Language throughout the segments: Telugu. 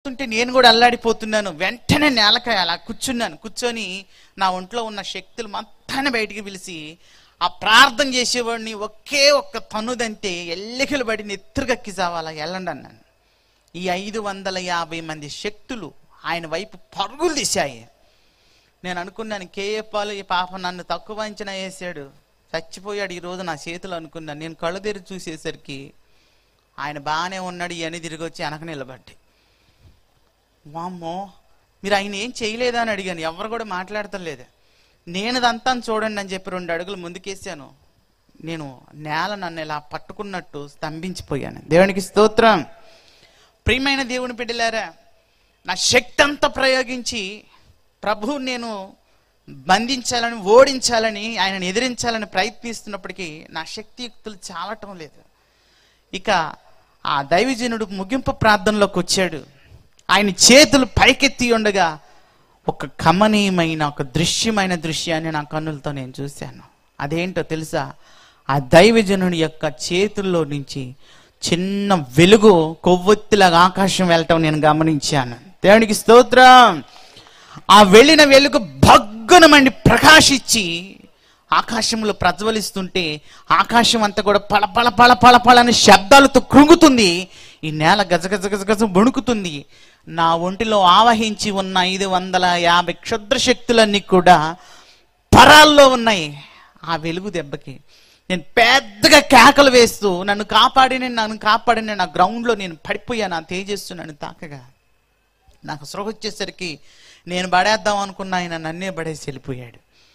ఉంటే నేను కూడా అల్లాడిపోతున్నాను వెంటనే నేలకాయ అలా కూర్చున్నాను కూర్చొని నా ఒంట్లో ఉన్న శక్తులు మొత్తాన్ని బయటికి పిలిచి ఆ ప్రార్థన చేసేవాడిని ఒకే ఒక్క తనుదంటే ఎల్లికలు పడి నెత్తురుగక్కి చావాలా వెళ్ళండి అన్నాను ఈ ఐదు వందల యాభై మంది శక్తులు ఆయన వైపు పరుగులు తీశాయి నేను అనుకున్నాను కేఏ పాలు ఈ పాప నన్ను తక్కువ అంచనా వేసాడు చచ్చిపోయాడు ఈ రోజు నా చేతులు అనుకున్నాను నేను కళ్ళు తెరిచి చూసేసరికి ఆయన బాగానే ఉన్నాడు ఇవన్నీ తిరిగి వచ్చి వెనక నిలబడ్డాయి వామ్మో మీరు ఆయన ఏం చేయలేదా అని అడిగాను ఎవరు కూడా మాట్లాడతలేదు నేను ఇదంతా చూడండి అని చెప్పి రెండు అడుగులు ముందుకేసాను నేను నేల నన్ను ఇలా పట్టుకున్నట్టు స్తంభించిపోయాను దేవునికి స్తోత్రం ప్రియమైన దేవుని బిడ్డలారా నా శక్తి అంతా ప్రయోగించి ప్రభు నేను బంధించాలని ఓడించాలని ఆయనను ఎదిరించాలని ప్రయత్నిస్తున్నప్పటికీ నా శక్తియుక్తులు చాలటం లేదు ఇక ఆ దైవజనుడు ముగింపు ప్రార్థనలోకి వచ్చాడు ఆయన చేతులు పైకెత్తి ఉండగా ఒక కమనీయమైన ఒక దృశ్యమైన దృశ్యాన్ని నా కన్నులతో నేను చూశాను అదేంటో తెలుసా ఆ దైవజనుడి యొక్క చేతుల్లో నుంచి చిన్న వెలుగు కొవ్వొత్తిలాగా ఆకాశం వెళ్ళటం నేను గమనించాను దేవునికి స్తోత్రం ఆ వెళ్ళిన వెలుగు భగ్గునమండి ప్రకాశించి ఆకాశంలో ప్రజ్వలిస్తుంటే ఆకాశం అంతా కూడా పళ పళ పళ పళ పళ అని శబ్దాలతో కృంగుతుంది ఈ నేల గజ గజ గజ గజ వణుకుతుంది నా ఒంటిలో ఆవహించి ఉన్న ఐదు వందల యాభై క్షుద్ర శక్తులన్నీ కూడా పరాల్లో ఉన్నాయి ఆ వెలుగు దెబ్బకి నేను పెద్దగా కేకలు వేస్తూ నన్ను కాపాడిన నన్ను కాపాడిన నా గ్రౌండ్లో నేను పడిపోయాను ఆ తేజస్సు నన్ను తాకగా నాకు సృహ వచ్చేసరికి నేను పడేద్దాం అనుకున్న ఆయన నన్నే పడేసి వెళ్ళిపోయాడు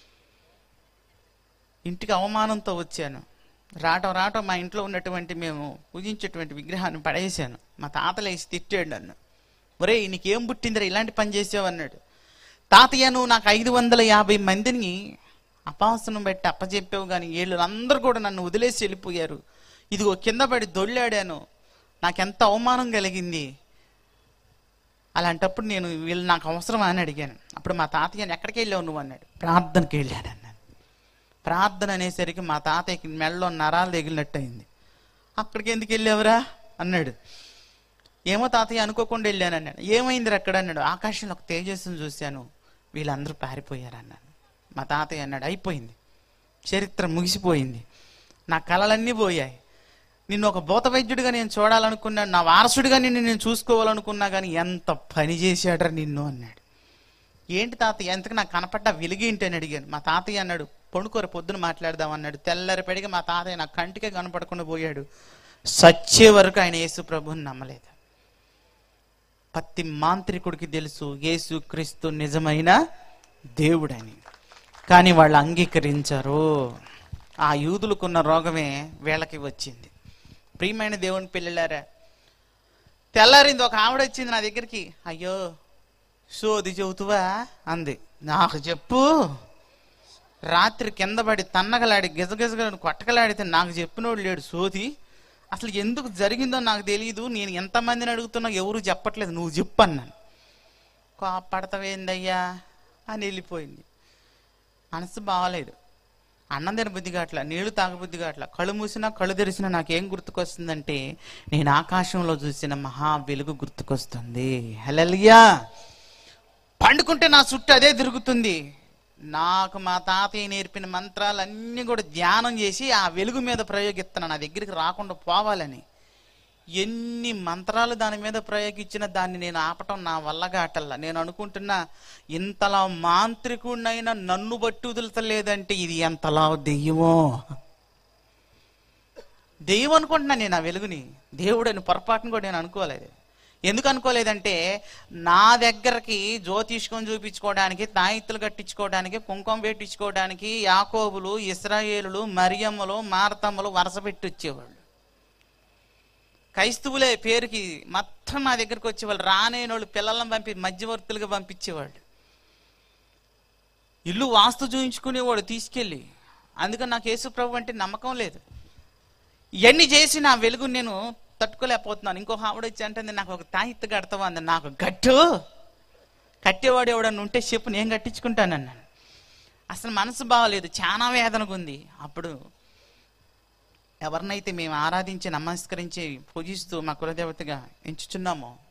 ఇంటికి అవమానంతో వచ్చాను రావటం రావటం మా ఇంట్లో ఉన్నటువంటి మేము పూజించేటువంటి విగ్రహాన్ని పడేసాను మా తాతలేసి తిట్టాడు నన్ను ఒరే నీకేం పుట్టిందిరా ఇలాంటి పని చేసావు అన్నాడు తాతయ్య నువ్వు నాకు ఐదు వందల యాభై మందిని అపాసనం పెట్టి అప్పచెప్పావు కానీ వీళ్ళు అందరూ కూడా నన్ను వదిలేసి వెళ్ళిపోయారు ఇదిగో కింద పడి దొల్లాడాను నాకెంత అవమానం కలిగింది అలాంటప్పుడు నేను వీళ్ళు నాకు అవసరమా అని అడిగాను అప్పుడు మా తాతయ్యని ఎక్కడికి వెళ్ళావు నువ్వు అన్నాడు ప్రార్థనకి వెళ్ళాడు అన్నాను ప్రార్థన అనేసరికి మా తాతయ్యకి మెడలో నరాలు తగిలినట్టు అయింది అక్కడికి ఎందుకు వెళ్ళావురా అన్నాడు ఏమో తాతయ్య అనుకోకుండా వెళ్ళాను అన్నాడు ఏమైంది అక్కడ అన్నాడు ఆకాశంలో ఒక తేజస్సును చూశాను వీళ్ళందరూ పారిపోయారు అన్నాను మా తాతయ్య అన్నాడు అయిపోయింది చరిత్ర ముగిసిపోయింది నా కళలన్నీ పోయాయి నిన్ను ఒక భూత వైద్యుడిగా నేను చూడాలనుకున్నాను నా వారసుడిగా నిన్ను నేను చూసుకోవాలనుకున్నా కానీ ఎంత పని చేశాడరా నిన్ను అన్నాడు ఏంటి తాతయ్య ఎంతకు నాకు కనపడ్డ వెలిగేంటి అని అడిగాను మా తాతయ్య అన్నాడు పొణుకోర పొద్దున మాట్లాడదాం అన్నాడు తెల్లరిపడిగా మా తాతయ్య నా కంటికే కనపడకుండా పోయాడు సచ్చే వరకు ఆయన యేసు ప్రభుని నమ్మలేదు ప్రతి మాంత్రికుడికి తెలుసు యేసు క్రీస్తు నిజమైన దేవుడని కానీ వాళ్ళు అంగీకరించరు ఆ యూదులకున్న రోగమే వీళ్ళకి వచ్చింది ప్రియమైన దేవుని పిల్లలారా తెల్లారింది ఒక ఆవిడ వచ్చింది నా దగ్గరికి అయ్యో సోది చెబుతువా అంది నాకు చెప్పు రాత్రి కింద పడి తన్నగలాడి గిజగిజగలను కొట్టకలాడితే నాకు చెప్పినోడు లేడు సోది అసలు ఎందుకు జరిగిందో నాకు తెలియదు నేను ఎంతమందిని అడుగుతున్నా ఎవరు చెప్పట్లేదు నువ్వు చెప్పు అన్నాను కోపడతావేందయ్యా అని వెళ్ళిపోయింది మనసు బాగలేదు అన్నం తిన బుద్ధి కావట్లా నీళ్లు తాగబుద్ధి కావట్లా కళ్ళు మూసినా కళ్ళు తెరిసినా నాకేం గుర్తుకొస్తుందంటే నేను ఆకాశంలో చూసిన మహా వెలుగు గుర్తుకొస్తుంది హలలియా పండుకుంటే నా చుట్టూ అదే తిరుగుతుంది నాకు మా తాతయ్య నేర్పిన మంత్రాలన్నీ కూడా ధ్యానం చేసి ఆ వెలుగు మీద ప్రయోగిస్తున్నాను నా దగ్గరికి రాకుండా పోవాలని ఎన్ని మంత్రాలు దాని మీద ప్రయోగించినా దాన్ని నేను ఆపటం నా వల్ల కాటల్లా నేను అనుకుంటున్నా ఇంతలా మాంత్రికుడినైనా నన్ను బట్టి వదులుతలేదంటే ఇది ఎంతలా దెయ్యమో దెయ్యం అనుకుంటున్నా నేను ఆ వెలుగుని దేవుడని పొరపాటును కూడా నేను అనుకోలేదు ఎందుకు అనుకోలేదంటే నా దగ్గరకి జ్యోతిష్కం చూపించుకోవడానికి తాయిత్తులు కట్టించుకోవడానికి కుంకుమ పెట్టించుకోవడానికి యాకోబులు ఇస్రాయేలులు మరియమ్మలు మార్తమ్మలు వరుస పెట్టి వచ్చేవాళ్ళు క్రైస్తవులే పేరుకి మొత్తం నా దగ్గరికి వచ్చేవాళ్ళు రానేని వాళ్ళు పిల్లలను పంపి మధ్యవర్తులుగా పంపించేవాళ్ళు ఇల్లు వాస్తు చూయించుకునేవాడు తీసుకెళ్ళి అందుకని నాకు యేసు ప్రభు అంటే నమ్మకం లేదు ఇవన్నీ చేసి నా వెలుగు నేను తట్టుకోలేకపోతున్నాను ఇంకో ఆవిడ వచ్చి అంటే నాకు ఒక తాయిత్తు కడతావా అంది నాకు గట్టు కట్టేవాడు ఎవడన్నా ఉంటే చెప్పు నేను కట్టించుకుంటానన్నాను అసలు మనసు బాగలేదు చాలా వేదనగా ఉంది అప్పుడు ఎవరినైతే మేము ఆరాధించి నమస్కరించి పూజిస్తూ మా కులదేవతగా ఎంచుచున్నామో